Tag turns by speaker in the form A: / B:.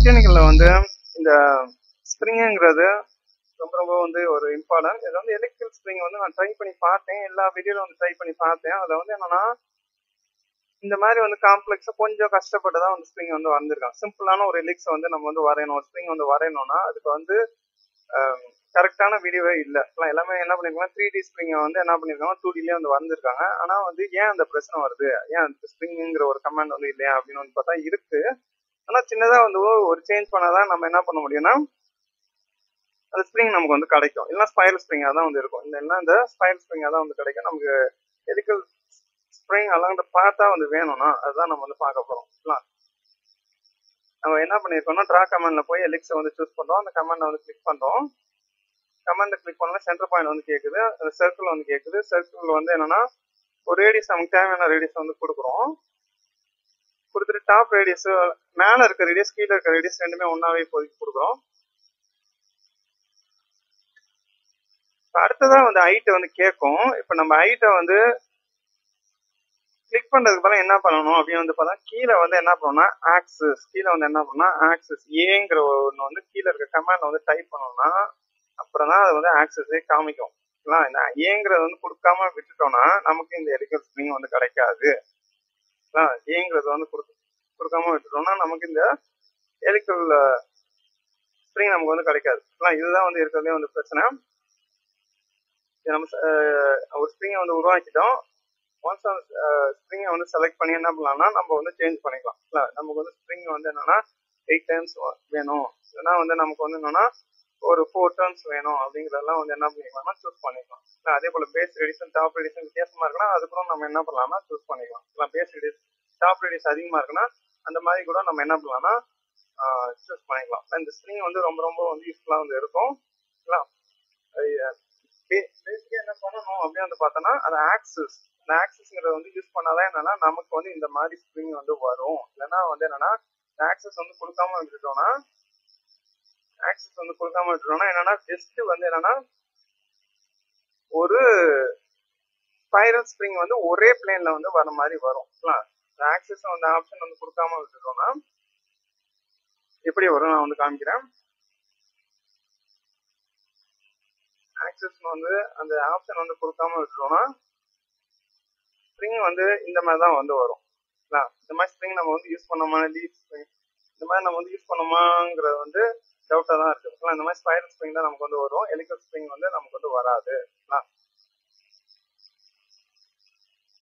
A: மெக்கானிக்கல்ல வந்து இந்த ஸ்ப்ரிங்குங்கிறது ரொம்ப ரொம்ப வந்து ஒரு இம்பார்ட்டன்ட் இதுல வந்து எலக்ட்ரிக்கல் ஸ்ப்ரிங் வந்து நான் ட்ரை பண்ணி பார்த்தேன் எல்லா வீடியோல வந்து ட்ரை பண்ணி பார்த்தேன் அதுல வந்து என்னன்னா இந்த மாதிரி வந்து காம்ப்ளெக்ஸா கொஞ்சம் கஷ்டப்பட்டு தான் வந்து ஸ்ப்ரிங் வந்து வந்திருக்காங்க சிம்பிளான ஒரு எலிக்ஸ் வந்து நம்ம வந்து வரையணும் ஒரு ஸ்ப்ரிங் வந்து வரையணும்னா அதுக்கு வந்து கரெக்டான வீடியோவே இல்லை எல்லாமே என்ன பண்ணிருக்காங்க த்ரீ டி ஸ்ப்ரிங்கை வந்து என்ன பண்ணிருக்காங்க டூ டிலே வந்து வந்திருக்காங்க ஆனா வந்து ஏன் அந்த பிரச்சனை வருது ஏன் அந்த ஸ்ப்ரிங்குங்கிற ஒரு கமாண்ட் வந்து இல்லையா அப்படின்னு வந்து பார்த்தா இருக்கு ஆனா சின்னதா வந்து ஒரு சேஞ்ச் பண்ணாதான் நம்ம என்ன பண்ண முடியும்னா அந்த ஸ்ப்ரிங் நமக்கு வந்து கிடைக்கும் இல்லைன்னா ஸ்பைரல் ஸ்ப்ரிங்காக தான் வந்து இருக்கும் இந்த என்ன இந்த ஸ்பைரல் ஸ்ப்ரிங்காக தான் வந்து கிடைக்கும் நமக்கு எலிக்கல் ஸ்ப்ரிங் அலாங்க பார்த்தா வந்து வேணும்னா அதுதான் நம்ம வந்து பார்க்க போறோம் நம்ம என்ன பண்ணிருக்கோம்னா ட்ரா கமெண்ட்ல போய் எலிக்ஸை வந்து சூஸ் பண்றோம் அந்த கமெண்ட்ல வந்து கிளிக் பண்றோம் கமெண்ட்ல கிளிக் பண்ணா சென்டர் பாயிண்ட் வந்து கேக்குது அந்த சர்க்கிள் வந்து கேக்குது சர்க்கிள் வந்து என்னன்னா ஒரு ரேடியஸ் நமக்கு தேவையான ரேடியஸ் வந்து கொடுக்குறோம் கொடுத்துட்டு டாப் ரேடியஸ் மேல இருக்க ரேடியஸ் கீழே இருக்க ரேடியஸ் ரெண்டுமே ஒன்னாவே இப்போதைக்கு கொடுக்குறோம் அடுத்ததா வந்து ஹைட்டை வந்து கேட்கும் இப்போ நம்ம ஹைட்டை வந்து கிளிக் பண்றதுக்கு பதிலாக என்ன பண்ணணும் அப்படின்னு வந்து பார்த்தா கீழே வந்து என்ன பண்ணணும்னா ஆக்சஸ் கீழே வந்து என்ன பண்ணணும்னா ஆக்சஸ் ஏங்கிற ஒன்று வந்து கீழே இருக்க கமாண்ட் வந்து டைப் பண்ணோம்னா அப்புறம் தான் அது வந்து ஆக்சஸே காமிக்கும் இந்த ஏங்கிறத வந்து கொடுக்காம விட்டுட்டோம்னா நமக்கு இந்த எலிக்கல் ஸ்ப்ரிங் வந்து கிடைக்காது ஏங்கிறது வந்து கொடுத்து கொடுக்காம விட்டுட்டோம்னா நமக்கு இந்த எலிக்கல் ஸ்ப்ரிங் நமக்கு வந்து கிடைக்காது இதுதான் வந்து இருக்கிறதுலே வந்து பிரச்சனை நம்ம ஒரு ஸ்ப்ரிங்கை வந்து உருவாக்கிட்டோம் ஒன்ஸ் அந்த ஸ்ப்ரிங்கை வந்து செலக்ட் பண்ணி என்ன பண்ணலாம்னா நம்ம வந்து சேஞ்ச் பண்ணிக்கலாம் இல்லை நமக்கு வந்து ஸ்ப்ரிங் வந்து என்னன்னா எயிட் டைம்ஸ் வேணும் இல்லைன்னா வந்து நமக்கு வந்து என்னன்னா ஒரு ஃபோர் டர்ன்ஸ் வேணும் அப்படிங்கிறதெல்லாம் வந்து என்ன பண்ணிக்கலாம்னா சூஸ் பண்ணிக்கலாம் இல்லை அதே போல் பேஸ் ரெடிஷன் டாப் ரெடிஷன் வித்தியாசமா இருக்குன்னா அது கூட நம்ம என்ன பண்ணலாம்னா சூஸ் பண்ணிக்கலாம் இல்லை பேஸ் ரெடிஸ் டாப் ரெடிஸ் அதிகமாக இருக்குன்னா அந்த மாதிரி கூட நம்ம என்ன பண்ணலாம்னா சூஸ் பண்ணிக்கலாம் இந்த ஸ்ப்ரிங் வந்து ரொம்ப ரொம்ப வந்து யூஸ்ஃபுல்லாக வந்து இருக்கும் பேசிக்காக என்ன பண்ணணும் அப்படின்னு வந்து பார்த்தோன்னா அது ஆக்சஸ் அந்த ஆக்சஸ்ங்கிறத வந்து யூஸ் பண்ணாதான் என்னன்னா நமக்கு வந்து இந்த மாதிரி ஸ்ப்ரிங் வந்து வரும் இல்லைன்னா வந்து என்னன்னா ஆக்சஸ் வந்து கொடுக்காம விட்டுட்டோம்னா ஆக்சஸ் வந்து கொடுக்காம விட்டுட்டோம்னா என்னன்னா ஜஸ்ட் வந்து என்னன்னா ஒரு ஸ்பைரல் ஸ்ப்ரிங் வந்து ஒரே பிளேன்ல வந்து வர மாதிரி வரும் ஆக்சஸ் வந்து ஆப்ஷன் வந்து கொடுக்காம விட்டுட்டோம்னா எப்படி வரும் நான் வந்து காமிக்கிறேன் ஆக்சஸ் வந்து அந்த ஆப்ஷன் வந்து கொடுக்காம விட்டுட்டோம்னா ஸ்ப்ரிங் வந்து இந்த மாதிரி தான் வந்து வரும் இந்த மாதிரி ஸ்ப்ரிங் நம்ம வந்து யூஸ் பண்ணோமா லீஃப் ஸ்ப்ரிங் இந்த மாதிரி நம்ம வந்து யூஸ் பண்ணோமாங்கிறது வந்து டவுட்டாக தான் இருக்கு இந்த மாதிரி ஸ்பைரல் ஸ்ப்ரிங் தான் நமக்கு வந்து வரும் எலிக்கல் ஸ்ப்ரிங் வந்து நமக்கு வந்து வராது